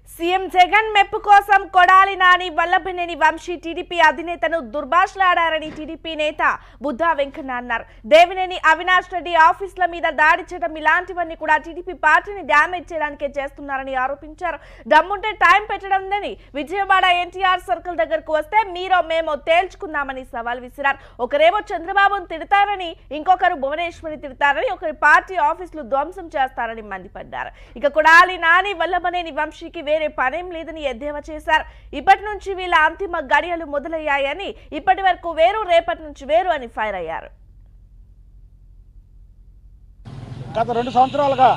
CM Jagan మెప్పు కోసం Kodali Nani Vallabhaneni Vamsi TDP అధినేతను దుర్భాషలాడారని టీడీపీ నేత బుద్ధా వెంకన్న అన్నారు దేవినేని అవినాష్ రెడ్డి ఆఫీసుల మీద దాడి చేయడం ఇలాంటివన్నీ కూడా టీడీపీ పార్టీని డ్యామేజ్ చేయడానికే చేస్తున్నారని ఆరోపించారు దమ్ముంటే టైం పెట్టడందని విజయవాడ ఎన్టీఆర్ సర్కిల్ దగ్గరకు వస్తే మీరో మేమో తేల్చుకుందామని సవాల్ విసిరారు ఒకరేమో చంద్రబాబును తిడతారని ఇంకొకరు భువనేశ్వరి తిడతారని ఒకరి పార్టీ ఆఫీసులు ధ్వంసం చేస్తారని మండిపడ్డారు ఇక కొడాలి నాని వల్లభనేని వంశీకి వేరే పనేం లేదని ఎద్దేవా చేశారు ఇప్పటి నుంచి వీళ్ళ అంతిమ గడియలు మొదలయ్యాయని ఇప్పటి వరకు వేరు రేపటి నుంచి వేరు అని ఫైర్ అయ్యారు గత రెండు సంవత్సరాలుగా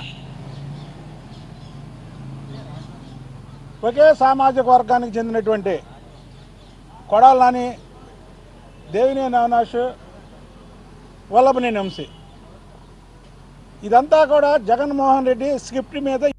ఒకే సామాజిక వర్గానికి చెందినటువంటి కొడాల నాని దేవినేని అవినాష్ వల్లభనేని వంశీ ఇదంతా కూడా జగన్మోహన్ రెడ్డి స్క్రిప్ట్ మీద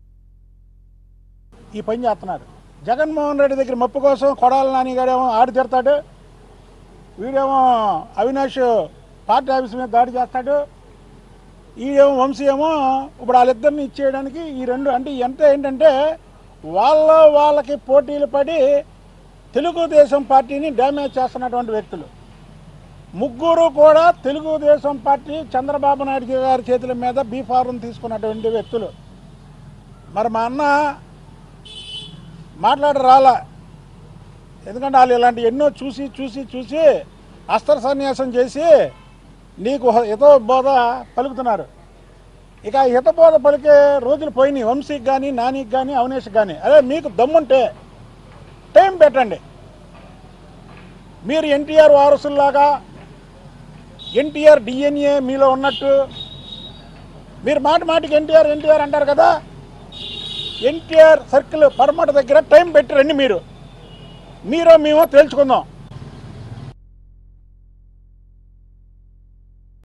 ఈ పని చేస్తున్నారు జగన్మోహన్ రెడ్డి దగ్గర మప్పు కోసం కొడాల నాని గాడేమో ఆడి తిడతాడు వీడేమో అవినాష్ పార్టీ ఆఫీస్ మీద దాడి చేస్తాడు ఈడేమో వంశీ ఏమో ఇప్పుడు వాళ్ళిద్దరిని ఇచ్చేయడానికి ఈ రెండు అంటే ఎంత ఏంటంటే వాళ్ళ వాళ్ళకి పోటీలు పడి తెలుగుదేశం పార్టీని డ్యామేజ్ చేస్తున్నటువంటి వ్యక్తులు ముగ్గురు కూడా తెలుగుదేశం పార్టీ చంద్రబాబు నాయుడు గారి చేతుల మీద బీఫారం తీసుకున్నటువంటి వ్యక్తులు మరి మా అన్న మాట్లాడ రాలా ఎందుకంటే వాళ్ళు ఇలాంటి ఎన్నో చూసి చూసి చూసి అస్త్ర సన్యాసం చేసి నీకు హిత బోధ పలుకుతున్నారు ఇక ఆ హిత బోధ పలికే రోజులు పోయినాయి వంశీకి కానీ నానికి కానీ అవినేష్కి కానీ అదే మీకు దమ్ముంటే టైం పెట్టండి మీరు ఎన్టీఆర్ వారసుల్లాగా ఎన్టీఆర్ డిఎన్ఏ మీలో ఉన్నట్టు మీరు మాట మాటికి ఎన్టీఆర్ ఎన్టీఆర్ అంటారు కదా ఎన్టీఆర్ సర్కిల్ పడమట దగ్గర టైం పెట్టి రండి మీరు మీరో మేమో తేల్చుకుందాం